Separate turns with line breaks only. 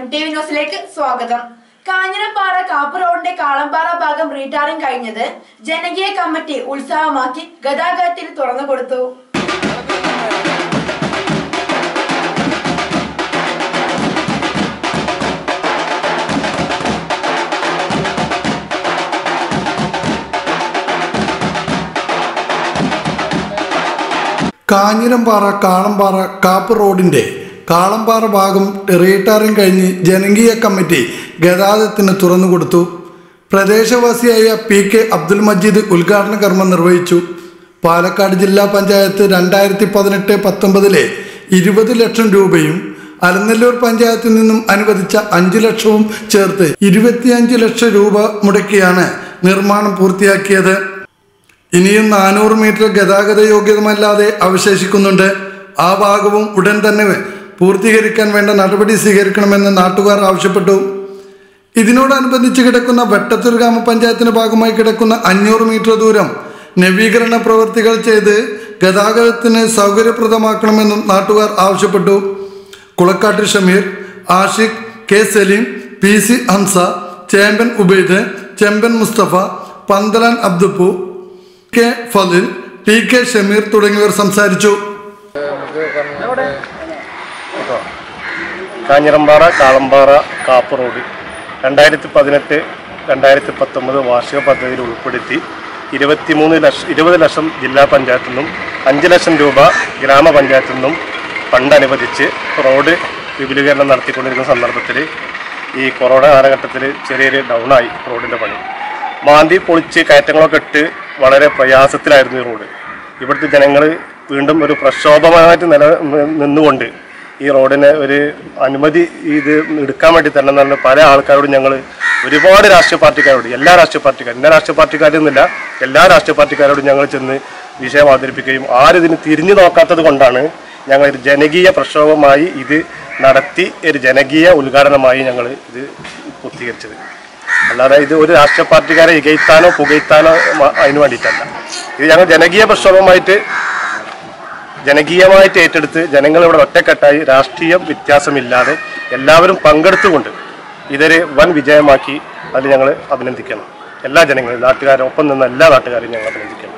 M T V ന്യൂസിലേക്ക് സ്വാഗതം കാഞ്ഞിരപ്പാറ കാപ്പ് റോഡിന്റെ കാളമ്പാറ ഭാഗം റീടാറിംഗ് കഴിഞ്ഞത് ജനകീയ കമ്മിറ്റി ഉത്സാഹമാക്കി ഗതാഗതത്തിന് തുറന്നു കൊടുത്തു
കാഞ്ഞിരംപാറ കാളമ്പാറ കാപ്പ് റോഡിന്റെ കാളമ്പാറ ഭാഗം റീടാറിംഗ് കഴിഞ്ഞ് ജനകീയ കമ്മിറ്റി ഗതാഗതത്തിന് തുറന്നുകൊടുത്തു പ്രദേശവാസിയായ പി കെ അബ്ദുൽ മജീദ് ഉദ്ഘാടന കർമ്മം നിർവഹിച്ചു പാലക്കാട് ജില്ലാ പഞ്ചായത്ത് രണ്ടായിരത്തി പതിനെട്ട് പത്തൊമ്പതിലെ ഇരുപത് ലക്ഷം രൂപയും അലനല്ലൂർ പഞ്ചായത്തിൽ നിന്നും അനുവദിച്ച അഞ്ചു ലക്ഷവും ചേർത്ത് ഇരുപത്തിയഞ്ച് ലക്ഷം രൂപ മുടക്കിയാണ് നിർമ്മാണം പൂർത്തിയാക്കിയത് ഇനിയും നാനൂറ് മീറ്റർ ഗതാഗത യോഗ്യതമല്ലാതെ അവശേഷിക്കുന്നുണ്ട് ആ ഭാഗവും ഉടൻ തന്നെ പൂർത്തീകരിക്കാൻ വേണ്ട നടപടി സ്വീകരിക്കണമെന്ന് നാട്ടുകാർ ആവശ്യപ്പെട്ടു ഇതിനോടനുബന്ധിച്ച് കിടക്കുന്ന വെട്ടത്തൂർ ഗ്രാമപഞ്ചായത്തിന്റെ ഭാഗമായി കിടക്കുന്ന അഞ്ഞൂറ് മീറ്റർ ദൂരം നവീകരണ പ്രവൃത്തികൾ ചെയ്ത് ഗതാഗതത്തിന് സൗകര്യപ്രദമാക്കണമെന്നും നാട്ടുകാർ ആവശ്യപ്പെട്ടു Kulakkat Shameer Ashiq K Saleem P C Hamza Chemban Ubaid Chemban Mustafa Panthalan Abduppu K Fazil T K Shameer തുടങ്ങിയവർ സംസാരിച്ചു
കാഞ്ഞിരമ്പാറ കാളമ്പാറ കാപ്പ് റോഡ് രണ്ടായിരത്തി പതിനെട്ട് രണ്ടായിരത്തി പത്തൊമ്പത് വാർഷിക പദ്ധതിയിൽ ഉൾപ്പെടുത്തി ഇരുപത്തിമൂന്ന് ലക്ഷം ഇരുപത് ലക്ഷം ജില്ലാ പഞ്ചായത്തിൽ നിന്നും അഞ്ച് ലക്ഷം രൂപ ഗ്രാമപഞ്ചായത്തിൽ നിന്നും ഫണ്ട് അനുവദിച്ച് റോഡ് വിപുലീകരണം നടത്തിക്കൊണ്ടിരിക്കുന്ന സന്ദർഭത്തിൽ ഈ കൊറോണ കാലഘട്ടത്തിൽ ചെറിയൊരു ഡൗണായി റോഡിൻ്റെ പണി മാന്തി പൊളിച്ച് കയറ്റങ്ങളൊക്കെ ഇട്ട് വളരെ പ്രയാസത്തിലായിരുന്നു ഈ റോഡ് ഇവിടുത്തെ ജനങ്ങൾ വീണ്ടും ഒരു പ്രക്ഷോഭമായിട്ട് നില നി- നിന്നുകൊണ്ട് ഈ റോഡിന് ഒരു അനുമതി ഇത് എടുക്കാൻ വേണ്ടി തന്നെ തന്നെ പല ആൾക്കാരോടും ഞങ്ങൾ ഒരുപാട് രാഷ്ട്രീയ പാർട്ടിക്കാരോട് എല്ലാ രാഷ്ട്രീയ പാർട്ടിക്കാരും എല്ലാ രാഷ്ട്രീയ പാർട്ടിക്കാരൊന്നുമില്ല എല്ലാ രാഷ്ട്രീയ പാർട്ടിക്കാരോടും ഞങ്ങൾ ചെന്ന് വിഷയം അവതരിപ്പിക്കുകയും ആരും ഇതിന് തിരിഞ്ഞു നോക്കാത്തത് കൊണ്ടാണ് ഞങ്ങൾ ഒരു ജനകീയ പ്രക്ഷോഭമായി ഇത് നടത്തി ഒരു ജനകീയ ഉദ്ഘാടനമായി ഞങ്ങൾ ഇത് പൂർത്തീകരിച്ചത് അല്ലാതെ ഇത് ഒരു രാഷ്ട്രീയ പാർട്ടിക്കാരെ ഇകയ്ത്താനോ പുകയ്ത്താനോ മ- അതിന് വേണ്ടിയിട്ടല്ല ഇത് ഞങ്ങൾ ജനകീയ പ്രക്ഷോഭമായിട്ട് ജനകീയമായിട്ട് ഏറ്റെടുത്ത് ജനങ്ങൾ ഇവിടെ ഒറ്റക്കെട്ടായി രാഷ്ട്രീയം വ്യത്യാസമില്ലാതെ എല്ലാവരും പങ്കെടുത്തുകൊണ്ട് ഇതൊരു വൻ വിജയമാക്കി അത് ഞങ്ങൾ അഭിനന്ദിക്കണം എല്ലാ ജനങ്ങളും നാട്ടുകാരും ഒപ്പം നിന്ന എല്ലാ നാട്ടുകാരെയും ഞങ്ങൾ അഭിനന്ദിക്കണം